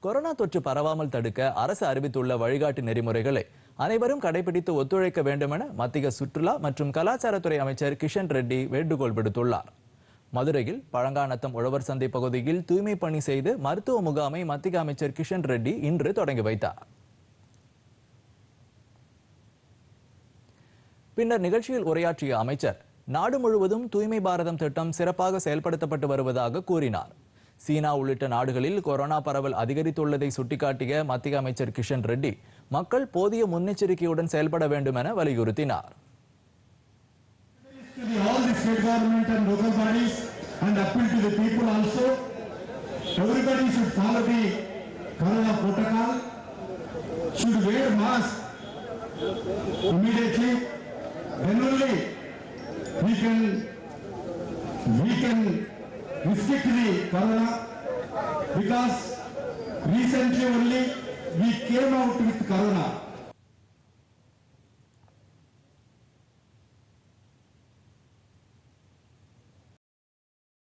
Corona தொற்று பரவாமல் தடுக்க அரசு அறிவித்துள்ள வழிகாட்டு நெறிமுறைகளை அனைவரும் கடைபிடித்து ஒத்துழைக்க வேண்டுமென மத்திய சுற்றுலா மற்றும் கலாச்சாரத்துறை அமைச்சர் கிஷன் ரெட்டி வேண்டுகோள் விடுத்துள்ளார் மதுரையில் பழங்காநத்தம் உழவர் சந்தை பகுதியில் தூய்மை பணி செய்து மருத்துவ முகாமை மத்திய அமைச்சர் கிஷன் ரெட்டி இன்று தொடங்கி வைத்தார் பின்னர் நிகழ்ச்சியில் உரையாற்றிய அமைச்சர் நாடு முழுவதும் தூய்மை பாரதம் திட்டம் சிறப்பாக செயல்படுத்தப்பட்டு வருவதாக கூறினார் சீனா உள்ளிட்ட நாடுகளில் கொரோனா பரவல் அதிகரித்துள்ளதை சுட்டிக்காட்டிய மத்திய அமைச்சர் கிஷன் ரெட்டி மக்கள் போதிய முன்னெச்சரிக்கையுடன் செயல்பட வேண்டும் என வலியுறுத்தினார் to the, all the state government and local bodies and appeal to the people also. Everybody should follow the corona protocol, should wear mask immediately. Then only we can we can restrict the corona because recently only we came out with corona.